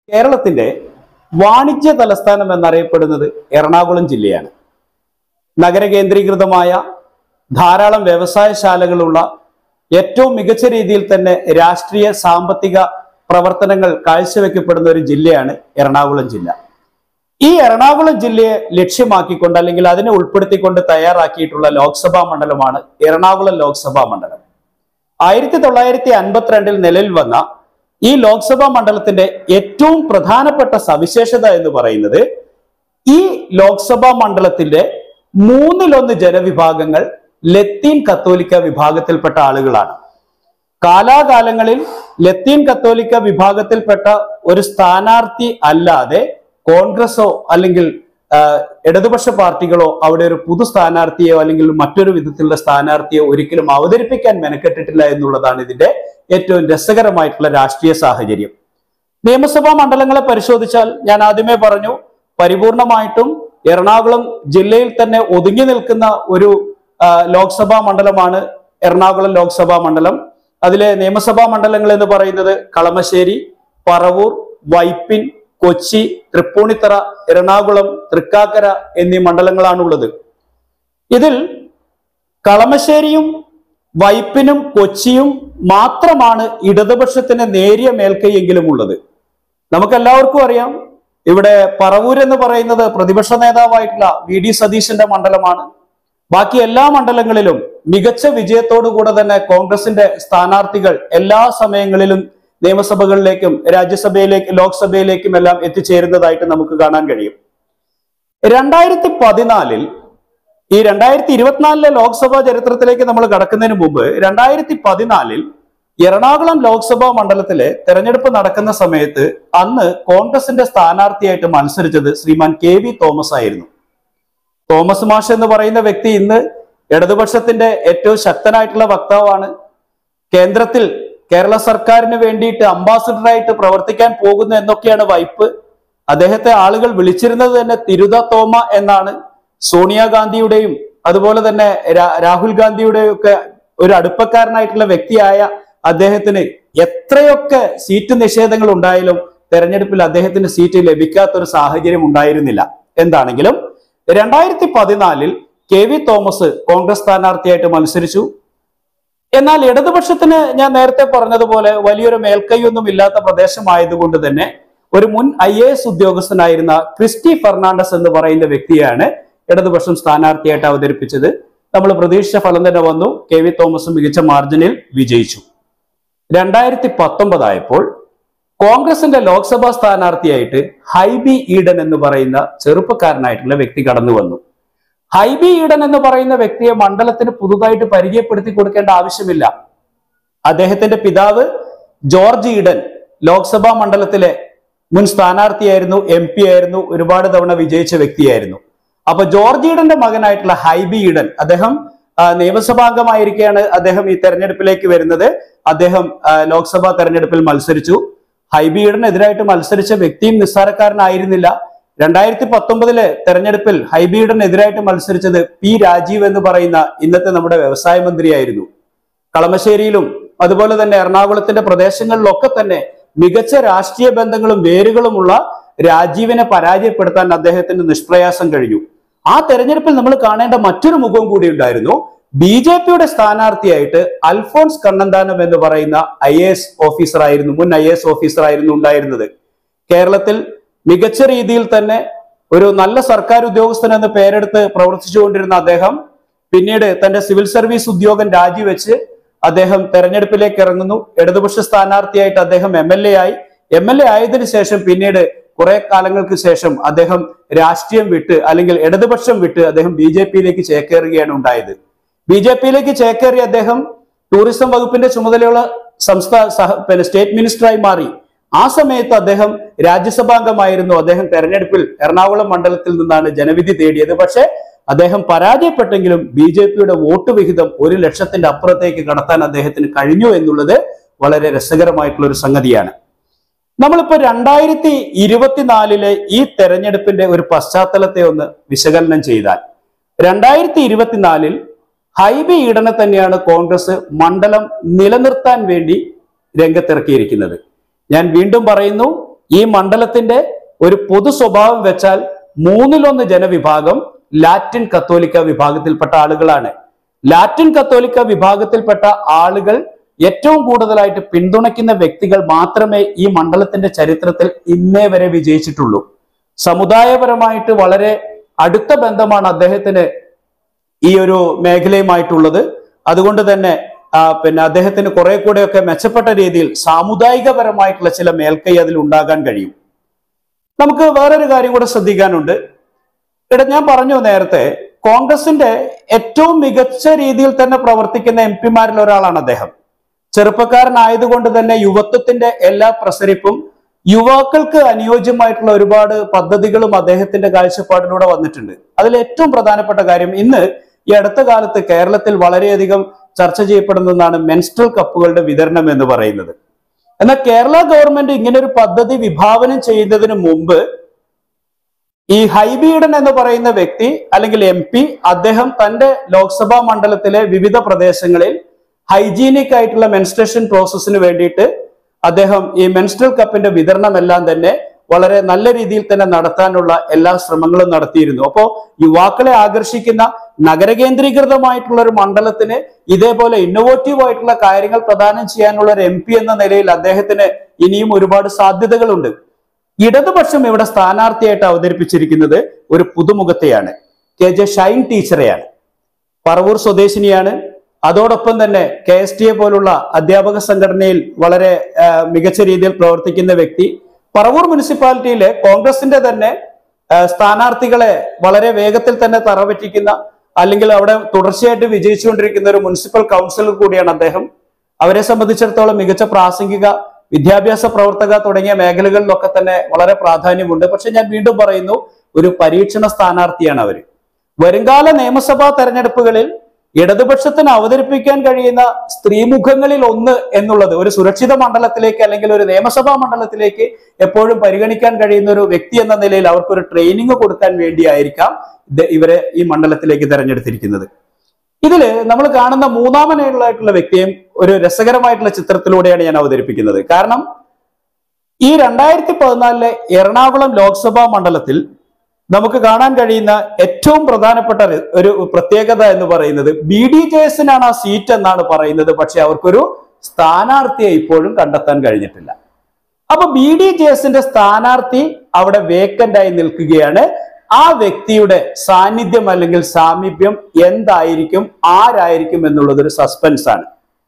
കേരളത്തിന്റെ വാണിജ്യ തലസ്ഥാനം എന്നറിയപ്പെടുന്നത് എറണാകുളം ജില്ലയാണ് നഗര കേന്ദ്രീകൃതമായ ധാരാളം വ്യവസായശാലകളുള്ള ഏറ്റവും മികച്ച രീതിയിൽ തന്നെ രാഷ്ട്രീയ സാമ്പത്തിക പ്രവർത്തനങ്ങൾ കാഴ്ചവെക്കപ്പെടുന്ന ഒരു ജില്ലയാണ് എറണാകുളം ജില്ല ഈ എറണാകുളം ജില്ലയെ ലക്ഷ്യമാക്കിക്കൊണ്ട് അല്ലെങ്കിൽ അതിനെ ഉൾപ്പെടുത്തിക്കൊണ്ട് തയ്യാറാക്കിയിട്ടുള്ള ലോക്സഭാ മണ്ഡലമാണ് എറണാകുളം ലോക്സഭാ മണ്ഡലം ആയിരത്തി തൊള്ളായിരത്തി അൻപത്തിരണ്ടിൽ നിലവിൽ വന്ന ഈ ലോക്സഭാ മണ്ഡലത്തിന്റെ ഏറ്റവും പ്രധാനപ്പെട്ട സവിശേഷത എന്ന് പറയുന്നത് ഈ ലോക്സഭാ മണ്ഡലത്തിന്റെ മൂന്നിലൊന്ന് ജനവിഭാഗങ്ങൾ ലത്തീൻ കത്തോലിക്ക വിഭാഗത്തിൽപ്പെട്ട ആളുകളാണ് കാലാകാലങ്ങളിൽ ലത്തീൻ കത്തോലിക്ക വിഭാഗത്തിൽപ്പെട്ട ഒരു സ്ഥാനാർത്ഥി അല്ലാതെ കോൺഗ്രസോ അല്ലെങ്കിൽ ആ, ഇടതുപക്ഷ പാർട്ടികളോ അവിടെ ഒരു പുതു സ്ഥാനാർത്ഥിയോ അല്ലെങ്കിൽ മറ്റൊരു വിധത്തിലുള്ള സ്ഥാനാർത്ഥിയോ ഒരിക്കലും അവതരിപ്പിക്കാൻ മെനക്കെട്ടിട്ടില്ല എന്നുള്ളതാണ് ഇതിന്റെ ഏറ്റവും രസകരമായിട്ടുള്ള രാഷ്ട്രീയ സാഹചര്യം നിയമസഭാ മണ്ഡലങ്ങളെ പരിശോധിച്ചാൽ ഞാൻ ആദ്യമേ പറഞ്ഞു പരിപൂർണമായിട്ടും എറണാകുളം ജില്ലയിൽ തന്നെ ഒതുങ്ങി നിൽക്കുന്ന ഒരു ആ, ലോക്സഭാ മണ്ഡലമാണ് എറണാകുളം ലോക്സഭാ മണ്ഡലം അതിലെ നിയമസഭാ മണ്ഡലങ്ങൾ എന്ന് പറയുന്നത് കളമശ്ശേരി പറവൂർ വൈപ്പിൻ കൊച്ചി തൃപ്പൂണിത്തറ എറണാകുളം തൃക്കാക്കര എന്നീ മണ്ഡലങ്ങളാണുള്ളത് ഇതിൽ കളമശ്ശേരിയും വൈപ്പിനും കൊച്ചിയും മാത്രമാണ് ഇടതുപക്ഷത്തിന് നേരിയ മേൽക്കൈയെങ്കിലും ഉള്ളത് നമുക്കെല്ലാവർക്കും അറിയാം ഇവിടെ പറവൂർ എന്ന് പറയുന്നത് പ്രതിപക്ഷ നേതാവായിട്ടുള്ള വി ഡി സതീശന്റെ മണ്ഡലമാണ് ബാക്കി എല്ലാ മണ്ഡലങ്ങളിലും മികച്ച വിജയത്തോടുകൂടെ തന്നെ കോൺഗ്രസിന്റെ സ്ഥാനാർത്ഥികൾ എല്ലാ സമയങ്ങളിലും നിയമസഭകളിലേക്കും രാജ്യസഭയിലേക്കും ലോക്സഭയിലേക്കും എല്ലാം എത്തിച്ചേരുന്നതായിട്ട് നമുക്ക് കാണാൻ കഴിയും രണ്ടായിരത്തി പതിനാലിൽ ഈ രണ്ടായിരത്തി ഇരുപത്തിനാലിലെ ലോക്സഭാ ചരിത്രത്തിലേക്ക് നമ്മൾ കടക്കുന്നതിന് മുമ്പ് രണ്ടായിരത്തി പതിനാലിൽ എറണാകുളം ലോക്സഭാ മണ്ഡലത്തിലെ തെരഞ്ഞെടുപ്പ് നടക്കുന്ന സമയത്ത് അന്ന് കോൺഗ്രസിന്റെ സ്ഥാനാർത്ഥിയായിട്ട് മത്സരിച്ചത് ശ്രീമാൻ കെ വി തോമസ് ആയിരുന്നു തോമസ് മാഷ് എന്ന് പറയുന്ന വ്യക്തി ഇന്ന് ഇടതുപക്ഷത്തിന്റെ ഏറ്റവും ശക്തനായിട്ടുള്ള വക്താവാണ് കേന്ദ്രത്തിൽ കേരള സർക്കാരിന് വേണ്ടിയിട്ട് അംബാസിഡറായിട്ട് പ്രവർത്തിക്കാൻ പോകുന്നു എന്നൊക്കെയാണ് വൈപ്പ് അദ്ദേഹത്തെ ആളുകൾ വിളിച്ചിരുന്നത് തന്നെ തിരുത തോമ എന്നാണ് സോണിയാഗാന്ധിയുടെയും അതുപോലെ തന്നെ രാ- രാഹുൽ ഗാന്ധിയുടെയും ഒക്കെ ഒരു അടുപ്പക്കാരനായിട്ടുള്ള വ്യക്തിയായ അദ്ദേഹത്തിന് എത്രയൊക്കെ സീറ്റ് നിഷേധങ്ങൾ ഉണ്ടായാലും തെരഞ്ഞെടുപ്പിൽ അദ്ദേഹത്തിന് സീറ്റ് ലഭിക്കാത്ത ഒരു സാഹചര്യം ഉണ്ടായിരുന്നില്ല എന്താണെങ്കിലും രണ്ടായിരത്തി പതിനാലിൽ കെ വി തോമസ് കോൺഗ്രസ് സ്ഥാനാർത്ഥിയായിട്ട് മത്സരിച്ചു എന്നാൽ ഇടതുപക്ഷത്തിന് ഞാൻ നേരത്തെ പറഞ്ഞതുപോലെ വലിയൊരു മേൽക്കൈയൊന്നും ഇല്ലാത്ത പ്രദേശമായതുകൊണ്ട് തന്നെ ഒരു മുൻ ഐ എ എസ് ഉദ്യോഗസ്ഥനായിരുന്ന ക്രിസ്റ്റി ഫെർണാണ്ടസ് എന്ന് പറയുന്ന വ്യക്തിയാണ് ഇടതുപക്ഷം സ്ഥാനാർത്ഥിയായിട്ട് അവതരിപ്പിച്ചത് നമ്മൾ പ്രതീക്ഷിച്ച ഫലം തന്നെ വന്നു കെ വി തോമസ് മികച്ച മാർജിനിൽ വിജയിച്ചു രണ്ടായിരത്തി പത്തൊമ്പതായപ്പോൾ കോൺഗ്രസിന്റെ ലോക്സഭാ സ്ഥാനാർത്ഥിയായിട്ട് ഹൈബി ഈഡൻ എന്ന് പറയുന്ന ചെറുപ്പക്കാരനായിട്ടുള്ള വ്യക്തി കടന്നു വന്നു ഹൈബി ഈഡൻ എന്ന് പറയുന്ന വ്യക്തിയെ മണ്ഡലത്തിന് പുതുതായിട്ട് പരിചയപ്പെടുത്തി കൊടുക്കേണ്ട ആവശ്യമില്ല അദ്ദേഹത്തിന്റെ പിതാവ് ജോർജ് ഈഡൻ ലോക്സഭാ മണ്ഡലത്തിലെ മുൻ സ്ഥാനാർത്ഥിയായിരുന്നു എം പി ആയിരുന്നു ഒരുപാട് തവണ വിജയിച്ച വ്യക്തിയായിരുന്നു അപ്പൊ ജോർജ് ഈഡന്റെ മകനായിട്ടുള്ള ഹൈബി ഈഡൻ അദ്ദേഹം ആ, നിയമസഭാംഗമായിരിക്കെയാണ് അദ്ദേഹം ഈ തെരഞ്ഞെടുപ്പിലേക്ക് വരുന്നത് അദ്ദേഹം ആ, ലോക്സഭാ തെരഞ്ഞെടുപ്പിൽ മത്സരിച്ചു ഹൈബി ഈഡനെതിരായിട്ട് മത്സരിച്ച വ്യക്തിയും നിസ്സാരക്കാരനായിരുന്നില്ല രണ്ടായിരത്തി പത്തൊമ്പതിലെ തെരഞ്ഞെടുപ്പിൽ ഹൈബി ഈഡനെതിരായിട്ട് മത്സരിച്ചത് പി രാജീവ് എന്ന് പറയുന്ന ഇന്നത്തെ നമ്മുടെ വ്യവസായ മന്ത്രിയായിരുന്നു കളമശ്ശേരിയിലും അതുപോലെ തന്നെ എറണാകുളത്തിന്റെ പ്രദേശങ്ങളിലൊക്കെ തന്നെ മികച്ച രാഷ്ട്രീയ ബന്ധങ്ങളും വേരുകളുമുള്ള രാജീവിനെ പരാജയപ്പെടുത്താൻ അദ്ദേഹത്തിന് നിഷ്പ്രയാസം കഴിഞ്ഞു ആ തെരഞ്ഞെടുപ്പിൽ നമ്മൾ കാണേണ്ട മറ്റൊരു മുഖം കൂടി ഉണ്ടായിരുന്നു ബി ജെ പിയുടെ സ്ഥാനാർത്ഥിയായിട്ട് അൽഫോൺസ് കണ്ണന്താനം എന്ന് പറയുന്ന ഐ എ എസ് ഓഫീസർ ആയിരുന്നു മുൻ ഐ എ എസ് ഓഫീസർ ആയിരുന്നു ഉണ്ടായിരുന്നത് കേരളത്തിൽ മികച്ച രീതിയിൽ തന്നെ ഒരു നല്ല സർക്കാർ ഉദ്യോഗസ്ഥൻ എന്ന് പേരെടുത്ത് പ്രവർത്തിച്ചുകൊണ്ടിരുന്ന അദ്ദേഹം പിന്നീട് തന്റെ സിവിൽ സർവീസ് ഉദ്യോഗം രാജിവെച്ച് അദ്ദേഹം തെരഞ്ഞെടുപ്പിലേക്ക് ഇറങ്ങുന്നു ഇടതുപക്ഷ സ്ഥാനാർത്ഥിയായിട്ട് അദ്ദേഹം എം എൽ എ ആയി എം എൽ എ ആയതിനു ശേഷം പിന്നീട് കുറെ കാലങ്ങൾക്ക് ശേഷം അദ്ദേഹം രാഷ്ട്രീയം വിട്ട് അല്ലെങ്കിൽ ഇടതുപക്ഷം വിട്ട് അദ്ദേഹം ബി ജെ പിയിലേക്ക് ചേക്കേറുകയാണ് ഉണ്ടായത് ബി ജെ പിയിലേക്ക് ചേക്കേറിയ അദ്ദേഹം ടൂറിസം വകുപ്പിന്റെ ചുമതലയുള്ള സംസ്ഥാന സഹ പിന്നെ സ്റ്റേറ്റ് മിനിസ്റ്ററായി മാറി ആ സമയത്ത് അദ്ദേഹം രാജ്യസഭാംഗമായിരുന്നു അദ്ദേഹം തെരഞ്ഞെടുപ്പിൽ എറണാകുളം മണ്ഡലത്തിൽ നിന്നാണ് ജനവിധി തേടിയത് പക്ഷേ അദ്ദേഹം പരാജയപ്പെട്ടെങ്കിലും ബി ജെ പിയുടെ വോട്ട് വിഹിതം ഒരു ലക്ഷത്തിന്റെ അപ്പുറത്തേക്ക് കടത്താൻ അദ്ദേഹത്തിന് കഴിഞ്ഞു എന്നുള്ളത് വളരെ രസകരമായിട്ടുള്ള ഒരു സംഗതിയാണ് നമ്മളിപ്പോ രണ്ടായിരത്തി ഇരുപത്തിനാലിലെ ഈ തെരഞ്ഞെടുപ്പിന്റെ ഒരു പശ്ചാത്തലത്തെ ഒന്ന് വിശകലനം ചെയ്താൽ രണ്ടായിരത്തി ഇരുപത്തിനാലിൽ ഹൈബി ഈഡനെ തന്നെയാണ് കോൺഗ്രസ് മണ്ഡലം നിലനിർത്താൻ വേണ്ടി രംഗത്തിറക്കിയിരിക്കുന്നത് ഞാൻ വീണ്ടും പറയുന്നു ഈ മണ്ഡലത്തിന്റെ ഒരു പൊതു സ്വഭാവം വെച്ചാൽ മൂന്നിലൊന്ന് ജനവിഭാഗം ലാറ്റിൻ കത്തോലിക്ക വിഭാഗത്തിൽപ്പെട്ട ആളുകളാണ് ലാറ്റിൻ കത്തോലിക്ക വിഭാഗത്തിൽപ്പെട്ട ആളുകൾ ഏറ്റവും കൂടുതലായിട്ട് പിന്തുണയ്ക്കുന്ന വ്യക്തികൾ മാത്രമേ ഈ മണ്ഡലത്തിന്റെ ചരിത്രത്തിൽ ഇന്നേ വരെ വിജയിച്ചിട്ടുള്ളൂ സമുദായപരമായിട്ട് വളരെ അടുത്ത ബന്ധമാണ് അദ്ദേഹത്തിന് ഈ ഒരു മേഖലയുമായിട്ടുള്ളത് അതുകൊണ്ട് തന്നെ ആ, പിന്നെ അദ്ദേഹത്തിന് കുറെ കൂടെയൊക്കെ മെച്ചപ്പെട്ട രീതിയിൽ സാമുദായികപരമായിട്ടുള്ള ചില മേൽക്കൈ അതിൽ ഉണ്ടാകാൻ കഴിയും നമുക്ക് വേറൊരു കാര്യം കൂടെ ശ്രദ്ധിക്കാനുണ്ട് ഇവിടെ ഞാൻ പറഞ്ഞു നേരത്തെ കോൺഗ്രസിന്റെ ഏറ്റവും മികച്ച രീതിയിൽ തന്നെ പ്രവർത്തിക്കുന്ന എം പിമാരിൽ ഒരാളാണ് അദ്ദേഹം ചെറുപ്പക്കാരനായതുകൊണ്ട് തന്നെ യുവത്വത്തിന്റെ എല്ലാ പ്രസരിപ്പും യുവാക്കൾക്ക് അനുയോജ്യമായിട്ടുള്ള ഒരുപാട് പദ്ധതികളും അദ്ദേഹത്തിന്റെ കാഴ്ചപ്പാടിലൂടെ വന്നിട്ടുണ്ട് അതിൽ ഏറ്റവും പ്രധാനപ്പെട്ട കാര്യം ഇന്ന് ഈ അടുത്ത കാലത്ത് കേരളത്തിൽ വളരെയധികം ചർച്ച ചെയ്യപ്പെടുന്നതാണ് മെൻസ്ട്രൽ കപ്പുകളുടെ വിതരണം എന്ന് പറയുന്നത് എന്നാൽ കേരള ഗവൺമെന്റ് ഇങ്ങനെ ഒരു പദ്ധതി വിഭാവനം ചെയ്യുന്നതിന് മുമ്പ് ഈ ഹൈബീഡൻ എന്ന് പറയുന്ന വ്യക്തി അല്ലെങ്കിൽ എം പി അദ്ദേഹം തന്റെ ലോക്സഭാ മണ്ഡലത്തിലെ വിവിധ പ്രദേശങ്ങളിൽ ഹൈജീനിക് ആയിട്ടുള്ള മെൻസ്ട്രേഷൻ പ്രോസസ്സിന് വേണ്ടിയിട്ട് അദ്ദേഹം ഈ മെൻസ്ട്രൽ കപ്പിന്റെ വിതരണമെല്ലാം തന്നെ വളരെ നല്ല രീതിയിൽ തന്നെ നടത്താനുള്ള എല്ലാ ശ്രമങ്ങളും നടത്തിയിരുന്നു അപ്പോ യുവാക്കളെ ആകർഷിക്കുന്ന നഗരകേന്ദ്രീകൃതമായിട്ടുള്ള ഒരു മണ്ഡലത്തിന് ഇതേപോലെ ഇന്നോവേറ്റീവ് ആയിട്ടുള്ള കാര്യങ്ങൾ പ്രദാനം ചെയ്യാനുള്ള ഒരു എം പി എന്ന നിലയിൽ അദ്ദേഹത്തിന് ഇനിയും ഒരുപാട് സാധ്യതകളുണ്ട് ഇടതുപക്ഷം ഇവിടെ സ്ഥാനാർത്ഥിയായിട്ട് അവതരിപ്പിച്ചിരിക്കുന്നത് ഒരു പുതുമുഖത്തെയാണ് കെ ജെ ഷൈൻ ടീച്ചറെയാണ് പറവൂർ സ്വദേശിനിയാണ് അതോടൊപ്പം തന്നെ കെ എസ് ടി എ പോലുള്ള അധ്യാപക സംഘടനയിൽ വളരെ ആ, മികച്ച രീതിയിൽ പ്രവർത്തിക്കുന്ന വ്യക്തി പറവൂർ മുനിസിപ്പാലിറ്റിയിലെ കോൺഗ്രസിന്റെ തന്നെ ആ, സ്ഥാനാർത്ഥികളെ വളരെ വേഗത്തിൽ തന്നെ തറപറ്റിക്കുന്ന അല്ലെങ്കിൽ അവിടെ തുടർച്ചയായിട്ട് വിജയിച്ചുകൊണ്ടിരിക്കുന്ന ഒരു മുനിസിപ്പൽ കൗൺസിലർ കൂടിയാണ് അദ്ദേഹം അവരെ സംബന്ധിച്ചിടത്തോളം മികച്ച പ്രാസംഗിക വിദ്യാഭ്യാസ പ്രവർത്തക തുടങ്ങിയ മേഖലകളിലൊക്കെ തന്നെ വളരെ പ്രാധാന്യമുണ്ട് പക്ഷെ ഞാൻ വീണ്ടും പറയുന്നു ഒരു പരീക്ഷണ സ്ഥാനാർത്ഥിയാണ് അവര് വരുംകാല നിയമസഭാ തെരഞ്ഞെടുപ്പുകളിൽ ഇടതുപക്ഷത്തിന് അവതരിപ്പിക്കാൻ കഴിയുന്ന സ്ത്രീമുഖങ്ങളിൽ ഒന്ന് എന്നുള്ളത് ഒരു സുരക്ഷിത മണ്ഡലത്തിലേക്ക് അല്ലെങ്കിൽ ഒരു നിയമസഭാ മണ്ഡലത്തിലേക്ക് എപ്പോഴും പരിഗണിക്കാൻ കഴിയുന്ന ഒരു വ്യക്തി എന്ന നിലയിൽ അവർക്ക് ഒരു ട്രെയിനിങ് കൊടുക്കാൻ വേണ്ടിയായിരിക്കാം ഇത് ഇവരെ ഈ മണ്ഡലത്തിലേക്ക് തെരഞ്ഞെടുത്തിരിക്കുന്നത് ഇതില് നമ്മൾ കാണുന്ന മൂന്നാമനായിട്ടുള്ള വ്യക്തിയും ഒരു രസകരമായിട്ടുള്ള ചിത്രത്തിലൂടെയാണ് ഞാൻ അവതരിപ്പിക്കുന്നത് കാരണം ഈ രണ്ടായിരത്തി പതിനാലിലെ എറണാകുളം ലോക്സഭാ മണ്ഡലത്തിൽ നമുക്ക് കാണാൻ കഴിയുന്ന ഏറ്റവും പ്രധാനപ്പെട്ട ഒരു- ഒരു പ്രത്യേകത എന്ന് പറയുന്നത് ബി ഡി ജെ എസിനാണ് ആ സീറ്റ് എന്നാണ് പറയുന്നത് പക്ഷെ അവർക്കൊരു സ്ഥാനാർത്ഥിയെ ഇപ്പോഴും കണ്ടെത്താൻ കഴിഞ്ഞിട്ടില്ല അപ്പൊ ബി ഡി ജെ എസിന്റെ സ്ഥാനാർത്ഥി അവിടെ വേക്കന്റ് ആയി നിൽക്കുകയാണ് ആ വ്യക്തിയുടെ സാന്നിധ്യം അല്ലെങ്കിൽ സാമീപ്യം എന്തായിരിക്കും ആരായിരിക്കും എന്നുള്ളത് ഒരു സസ്പെൻസ് ആണ്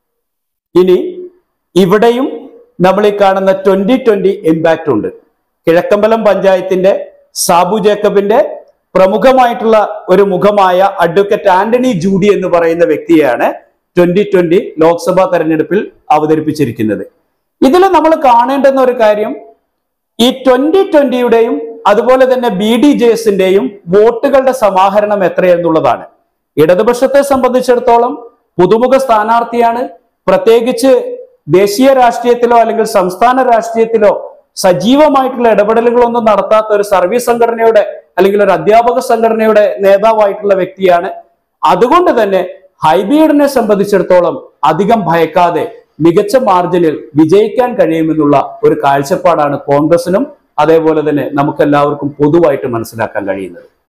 ഇനി ഇവിടെയും നമ്മൾ ഈ കാണുന്ന ട്വന്റി ട്വന്റി ഇമ്പാക്റ്റ് ഉണ്ട് കിഴക്കമ്പലം പഞ്ചായത്തിന്റെ സാബു ജേക്കബിന്റെ പ്രമുഖമായിട്ടുള്ള ഒരു മുഖമായ അഡ്വക്കേറ്റ് ആന്റണി ജൂഡി എന്ന് പറയുന്ന വ്യക്തിയാണ് ട്വന്റി ട്വന്റി ലോക്സഭാ തെരഞ്ഞെടുപ്പിൽ അവതരിപ്പിച്ചിരിക്കുന്നത് ഇതിൽ നമ്മൾ കാണേണ്ടുന്ന ഒരു കാര്യം ഈ ട്വന്റി ട്വന്റിയുടെയും അതുപോലെ തന്നെ ബി ഡി ജെ എസിന്റെയും വോട്ടുകളുടെ സമാഹരണം എത്രയെന്നുള്ളതാണ് ഇടതുപക്ഷത്തെ സംബന്ധിച്ചിടത്തോളം പുതുമുഖ സ്ഥാനാർത്ഥിയാണ് പ്രത്യേകിച്ച് ദേശീയ രാഷ്ട്രീയത്തിലോ അല്ലെങ്കിൽ സംസ്ഥാന രാഷ്ട്രീയത്തിലോ സജീവമായിട്ടുള്ള ഇടപെടലുകളൊന്നും നടത്താത്ത ഒരു സർവീസ് സംഘടനയുടെ അല്ലെങ്കിൽ ഒരു അധ്യാപക സംഘടനയുടെ നേതാവായിട്ടുള്ള വ്യക്തിയാണ് അതുകൊണ്ട് തന്നെ ഹൈബീഡിനെ സംബന്ധിച്ചിടത്തോളം അധികം ഭയക്കാതെ മികച്ച മാർജിനിൽ വിജയിക്കാൻ കഴിയുമെന്നുള്ള ഒരു കാഴ്ചപ്പാടാണ് കോൺഗ്രസിനും അതേപോലെ തന്നെ നമുക്കെല്ലാവർക്കും പൊതുവായിട്ട് മനസ്സിലാക്കാൻ കഴിയുന്നത്